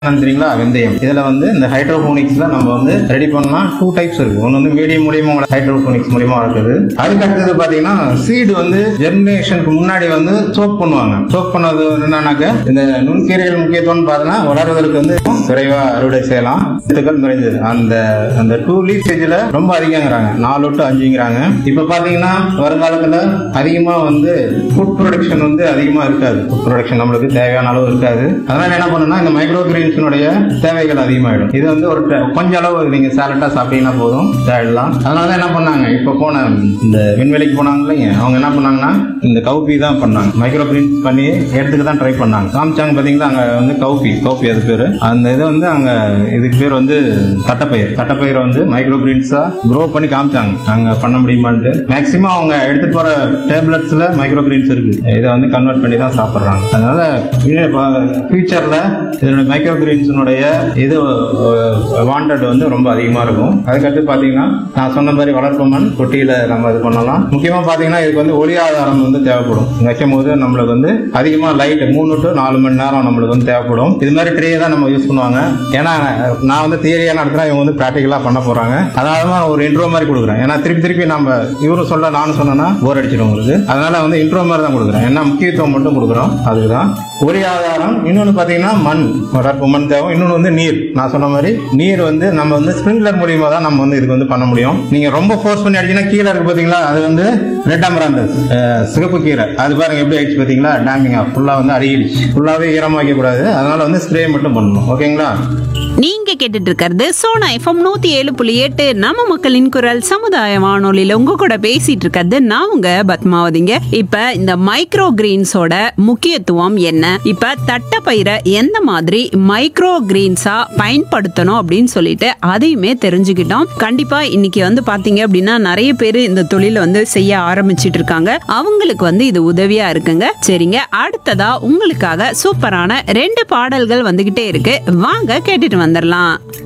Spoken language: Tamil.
தெரியுங்களா வெந்தயம் இதுல வந்து இந்த ஹைட்ரோபோனிக்ஸ்ல நம்ம வந்து ரெடி பண்ணலாம் டூ டைப்ஸ் இருக்கு ஒன்னு வந்து மீடியம் மூலியமா ஹைட்ரோபோனிக்ஸ் மூலியமா வளர்க்குது அதுக்கு அடுத்தது பாத்தீங்கன்னா சீடு வந்து ஜெர்மினேஷனுக்கு முன்னாடி வந்து சோக் பண்ணுவாங்க சோக் பண்ணது என்னன்னாக்க இந்த நுண்கீரைகள் முக்கியத்துவம் பார்த்தீங்கன்னா வளர்வதற்கு வந்து விரைவா அறுவடை செய்யலாம் வித்துக்கள் நிறைஞ்சது அந்த அந்த டூ லீட்டேஜ்ல ரொம்ப அதிகங்கிறாங்க நாலு டு அஞ்சுங்கிறாங்க இப்ப பாத்தீங்கன்னா வருங்காலத்துல அதிகமா வந்து ஃபுட் ப்ரொடக்ஷன் வந்து அதிகமா இருக்காது ஃபுட் ப்ரொடக்ஷன் நம்மளுக்கு தேவையான அளவு இருக்காது அதனால என்ன பண்ணணும்னா இந்த மைக்ரோ கிரீன்ஸினுடைய தேவைகள் அதிகமாயிடும் இது வந்து ஒரு ட- கொஞ்ச அளவு நீங்க சாலட்டா சாப்பிட்டீங்கன்னா போதும் தேடலாம் அதனால தான் என்ன பண்ணாங்க இப்ப போன இந்த விண்வெளிக்கு போனாங்க இல்லைங்க அவங்க என்ன பண்ணாங்கன்னா இந்த கவுப்பி தான் பண்ணாங்க மைக்ரோ கிரீன்ஸ் பண்ணி எடுத்துக்க தான் ட்ரை பண்ணாங்க காமிச்சாங்க பாத்தீங்களா அங்க வந்து கவுப்பி கவுப்பி அது பேரு அந்த இது வந்து அங்க இதுக்கு பேர் வந்து தட்டப்பயிர் தட்டப்பயிரை வந்து மைக்ரோ கிரீன்ஸா க்ரோ பண்ணி காமிச்சாங்க அங்க பண்ண முடியுமான்ட்டு மேக்சிமம் அவங்க எடுத்துட்டு போற டேப்லெட்ஸ்ல மைக்ரோ கிரீன்ஸ் இருக்கு இதை வந்து கன்வெர்ட் பண்ணி தான் சாப்பிடுறாங்க அதனால ஃபியூச்சர்ல இதனுடைய மைக்ரோ கிரீன்ஸினுடைய இது வாண்டட் வந்து ரொம்ப அதிகமா இருக்கும் அதுக்கடுத்து பாத்தீங்கன்னா நான் சொன்ன மாதிரி வளர்ப்பு மண் தொட்டியில நம்ம இது பண்ணலாம் முக்கியமா பாத்தீங்கன்னா இதுக்கு வந்து ஒளி ஆதாரம் வந்து தேவைப்படும் வைக்கும் போது நம்மளுக்கு வந்து அதிகமா லைட் மூணு டு நாலு மணி நேரம் நம்மளுக்கு வந்து தேவைப்படும் இது மாதிரி ட்ரே தான் நம்ம யூஸ் பண்ணுவாங்க ஏன்னா நான் வந்து தியரியா நடத்துறேன் இவங்க வந்து பிராக்டிகலா பண்ண போறாங்க அதனால தான் ஒரு இன்ட்ரோ மாதிரி கொடுக்குறேன் ஏன்னா திருப்பி திருப்பி நம்ம இவரும் சொல்ல நானும் சொன்னேன்னா போர் அடிச்சிடும் உங்களுக்கு அதனால வந்து இன்ட்ரோ மாதிரி தான் கொடுக்குறேன் ஏன்னா முக்கியத்துவம் மட்டும் கொடுக்குறோம் அதுதான் ஒரே ஆதாரம் இன்னொன்னு பாத்தீங்கன்னா மண் வளர்ப்பு மண் தேவை இன்னொன்னு வந்து நீர் நான் சொன்ன மாதிரி நீர் வந்து நம்ம வந்து ஸ்ப்ரிங்க்லர் மூலியமா தான் நம்ம வந்து இதுக்கு வந்து பண்ண முடியும் நீங்க ரொம்ப ஃபோர்ஸ் பண்ணி அடிச்சீங்கன்னா கீழே இருக்கு பாத்தீங்களா அது வந்து ரெட் அமராந்தஸ் சிகப்பு கீரை அது பாருங்க எப்படி ஆயிடுச்சு பாத்தீங்களா டேமிங்கா ஃபுல்லா வந்து அருகிடுச்சு ஃபுல்லாவே ஈரமாக்க கூடாது அதனால வந்து ஸ்ப்ரே மட்டும் பண்ணணும் ஓகேங்களா நீங்க கேட்டுட்டு இருக்கிறது சோனா எஃப்எம் நூத்தி ஏழு புள்ளி எட்டு நம்ம மக்களின் குரல் சமுதாய வானொலியில உங்க கூட பேசிட்டு இருக்கிறது நான் உங்க பத்மாவதிங்க இப்ப இந்த மைக்ரோ கிரீன்ஸோட முக்கியத்துவம் என்ன இப்ப தட்டப்பயிரை எந்த மாதிரி மைக்ரோ கிரீன்ஸா பயன்படுத்தணும் அப்படின்னு சொல்லிட்டு அதையுமே தெரிஞ்சுக்கிட்டோம் கண்டிப்பா இன்னைக்கு வந்து பாத்தீங்க அப்படின்னா நிறைய பேர் இந்த தொழிலை வந்து செய்ய ஆரம்பிச்சிட்டு இருக்காங்க அவங்களுக்கு வந்து இது உதவியா இருக்குங்க சரிங்க அடுத்ததா உங்களுக்காக சூப்பரான ரெண்டு பாடல்கள் வந்துகிட்டே இருக்கு வாங்க கேட்டுட்டு வந்துடலாம்